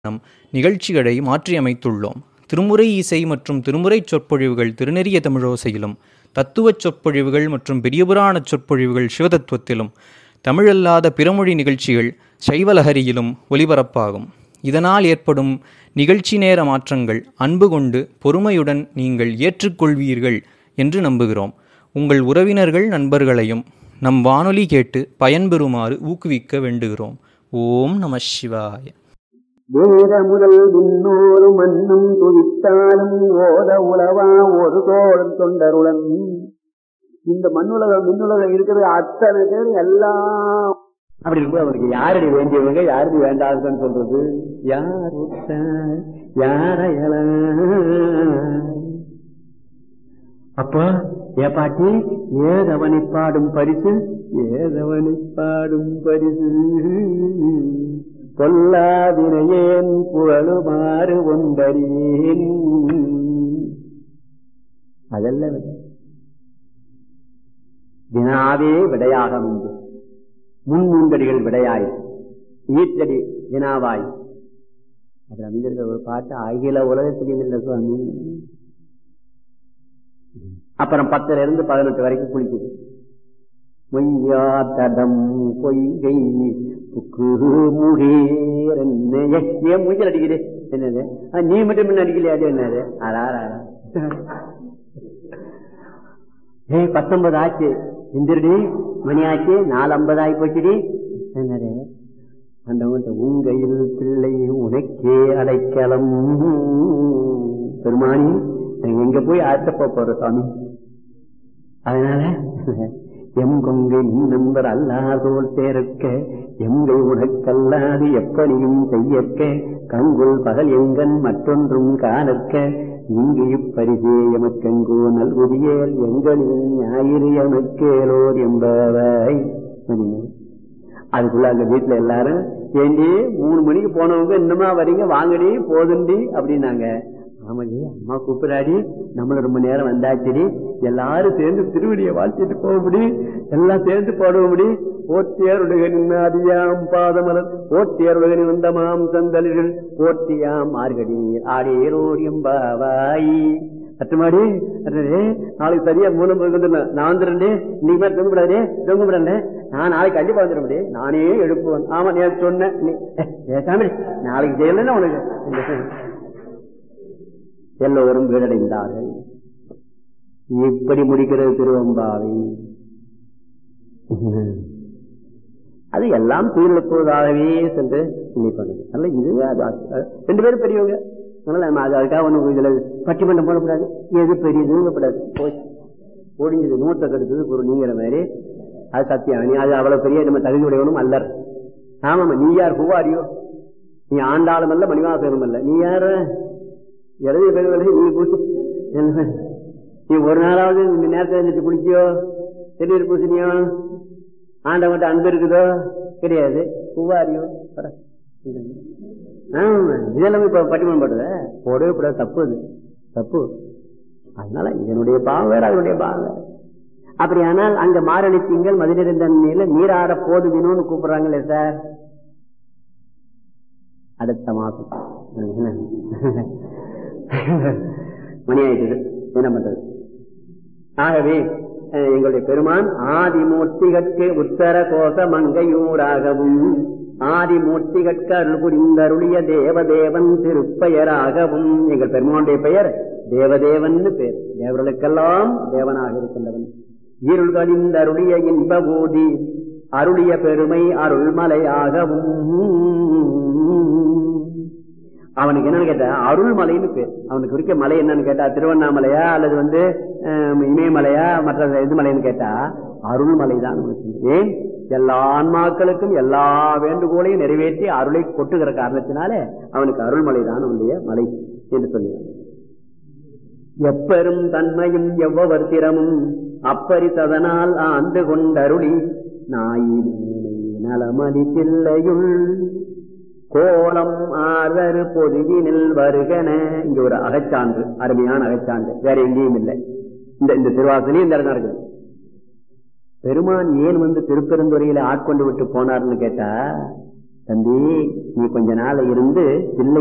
நம் நிகழ்ச்சிகளை மாற்றியமைத்துள்ளோம் திருமுறை இசை மற்றும் திருமுறைச் சொற்பொழிவுகள் திருநெறிய தமிழோசையிலும் தத்துவச் சொற்பொழிவுகள் மற்றும் பெரியபுராணச் சொற்பொழிவுகள் சிவதத்துவத்திலும் தமிழல்லாத பிறமொழி நிகழ்ச்சிகள் சைவலஹரியிலும் ஒலிபரப்பாகும் இதனால் ஏற்படும் நிகழ்ச்சி நேர மாற்றங்கள் அன்பு கொண்டு பொறுமையுடன் நீங்கள் ஏற்றுக்கொள்வீர்கள் என்று நம்புகிறோம் உங்கள் உறவினர்கள் நண்பர்களையும் நம் வானொலி கேட்டு பயன்பெறுமாறு ஊக்குவிக்க வேண்டுகிறோம் ஓம் நம சிவாய வேத முதல் விண்ணோரு மண்ணும் துதித்தாலும் ஓத உளவா ஒரு தோழன் தொண்டருடன் இந்த மண்ணுலகம் மின்னுலகம் இருக்கிறது அத்தனை பேர் எல்லாம் அப்படி இருக்கும்போது அவருக்கு யாரடி வேண்டியவங்க யாரடி வேண்டாதுன்னு சொல்றது யார் உற்றார், யாரையல அப்போ ஏ பாட்டி ஏதவனை பாடும் பரிசு ஏதவனை பாடும் பரிசு பொல்லாவினையேன் புகழுமாறு ஒன்றறியேன் அதல்ல விடை. வினாவே விடையாக உண்டு முன் மூன்றடிகள் விடையாய் ஈற்றடி வினாவாய் அது அமைந்திருக்கிற ஒரு பாட்டு அகில உலகத்திலும் இல்லை சுவாமி அப்புறம் பத்துல இருந்து பதினெட்டு வரைக்கும் குளிக்குது மொய்யா தடம் பொய்கை புக்கு முகேர் என்ன ஏன் மூச்சல் அடிக்குது என்னது ஆ, நீ மட்டும் முன்ன அடிக்கலையா அது என்னது அரா ஏய் பத்தொன்பது ஆச்சு எந்திரடி மணி ஆச்சு நாலு ஐம்பது ஆகி போச்சுடி என்னது அந்த உங்கையில் பிள்ளை உனக்கே அடைக்கலம் பெருமானி நாங்க எங்க போய் ஆட்டப்ப போறோம் சாமி அதனால எம் கொங்கை நண்பர் அல்லாதோல் சேர்க்க எங்கை உனக்கல்லாது எப்படியும் செய்யற்க கங்குள் பகல் எங்கன் மற்றொன்றும் காணற்க இங்கு இப்பரிசே எமக்கெங்கோ நல்குதியேல் எங்களின் ஞாயிறு எமக்கேலோர் என்பவை அதுக்குள்ள அங்க வீட்டுல எல்லாரும் ஏண்டி மூணு மணிக்கு போனவங்க இன்னுமா வரீங்க வாங்கடி போதுண்டி அப்படின்னாங்க ஆமாடி அம்மா கூப்பிடாடி நம்மள ரொம்ப நேரம் வந்தாச்சுடி எல்லாரும் சேர்ந்து திருவடியை வாழ்த்திட்டு போக முடியும் எல்லாம் சேர்ந்து போட முடியும் போட்டியருடகனின் அதியாம் பாதமலர் போட்டியருடகனின் வந்தமாம் சந்தலிகள் போட்டியாம் ஆர்கடி ஆடேரோடியம்பாவாய் அட்டுமாடி அட்டே நாளைக்கு சரியா மூலம் வந்துடணும் நான் வந்துடுறேன் நீ மாதிரி தொங்க விடாதே தொங்க விடல நான் நாளைக்கு கண்டிப்பா வந்துட முடியும் நானே எழுப்புவேன் ஆமா நீ சொன்னேன் நீ பேசாம இரு. நாளைக்கு செய்யலன்னா உனக்கு எல்லோரும் வீடடைந்தார்கள் இப்படி முடிக்கிறது திருவம்பாவை அது எல்லாம் தீர்ப்பதாகவே சென்று நினைப்பாங்க அல்ல இதுவே அது அது- ரெண்டு பேரும் பெரியவங்க அதனால நம்ம அது அதுக்காக ஒண்ணு இதுல பட்டிமன்றம் போடக்கூடாது எது பெரியதுங்கப்படாது போய் ஒடிஞ்சது நூற்றை கெடுத்தது ஒரு நீங்கிற மாதிரி அது சத்தியம் நீ அது அவ்வளவு பெரிய நம்ம தகுதி உடையவனும் அல்லர் ஆமாமா நீ யார் ஹூவாரியோ நீ ஆண்டாளும் அல்ல மணிவாசகனும் அல்ல நீ யாரு எழுதிய பெருவலை நீ பூசி என்ன? நீ ஒரு நாளாவது இந்த நேரத்தை எழுந்திரிச்சு குளிச்சியோ திருநீர் பூசணியோ ஆண்டவன்கிட்ட அன்பு இருக்குதோ கிடையாது பூவாரியோ பட. ஆமா இதெல்லாம் இப்ப பட்டிமன்றம் போடுறத போடவே கூடாது தப்பு அது தப்பு அதனால இதனுடைய பாவம் வேற அதனுடைய பாவம் வேற அப்படியானால் அங்க மாரணி திங்கள் மதுநிறைந்த நிலையில நீராட போதுவினோன்னு கூப்பிடுறாங்களே சார் அடுத்த மாசம் மணி ஆயிட்டது என்ன பண்றது ஆகவே அஹ், எங்களுடைய பெருமான் ஆதிமூர்த்திகற்கு உத்தர கோச மங்கையூராகவும் ஆதிமூர்த்திகற்கு அருள் புரிந்தருளிய தேவதேவன் திருப்பெயராகவும் எங்கள் பெருமானுடைய பெயர் தேவதேவன் பெயர் தேவர்களுக்கெல்லாம் தேவனாக இருக்கின்றவன் இருள் கடிந்தருளிய இன்ப பூதி அருளிய பெருமை அருள்மலையாகவும் அவனுக்கு என்னன்னு கேட்டா அருள்மலைன்னு பேர் அவனுக்கு இருக்க மலை என்னன்னு கேட்டா திருவண்ணாமலையா அல்லது வந்து அஹ், இமயமலையா மற்ற இது மலைன்னு கேட்டா அருள்மலை தான் அவனுக்கு. ஏன் எல்லா ஆன்மாக்களுக்கும் எல்லா வேண்டுகோளையும் நிறைவேற்றி அருளை கொட்டுகிற காரணத்தினாலே அவனுக்கு அருள்மலை தான் அவனுடைய மலை என்று சொன்னான் எப்பெரும் தன்மையும் எவ்வவர் திறமும் அப்பரிசதனால் ஆண்டு கொண்டருளி நாயினே நலமதி பிள்ளையுள் கோலம் ஆதரு பொதுவினில் வருகன இங்க ஒரு அகச்சான்று அருமையான அகச்சான்று வேற எங்கேயும் இல்லை இந்த இந்த திருவாசலையும் இந்த இடம் இருக்குது பெருமான் ஏன் வந்து திருப்பெருந்துறையில ஆட்கொண்டு விட்டு போனார்னு கேட்டா தம்பி நீ கொஞ்ச நாள் இருந்து பிள்ளை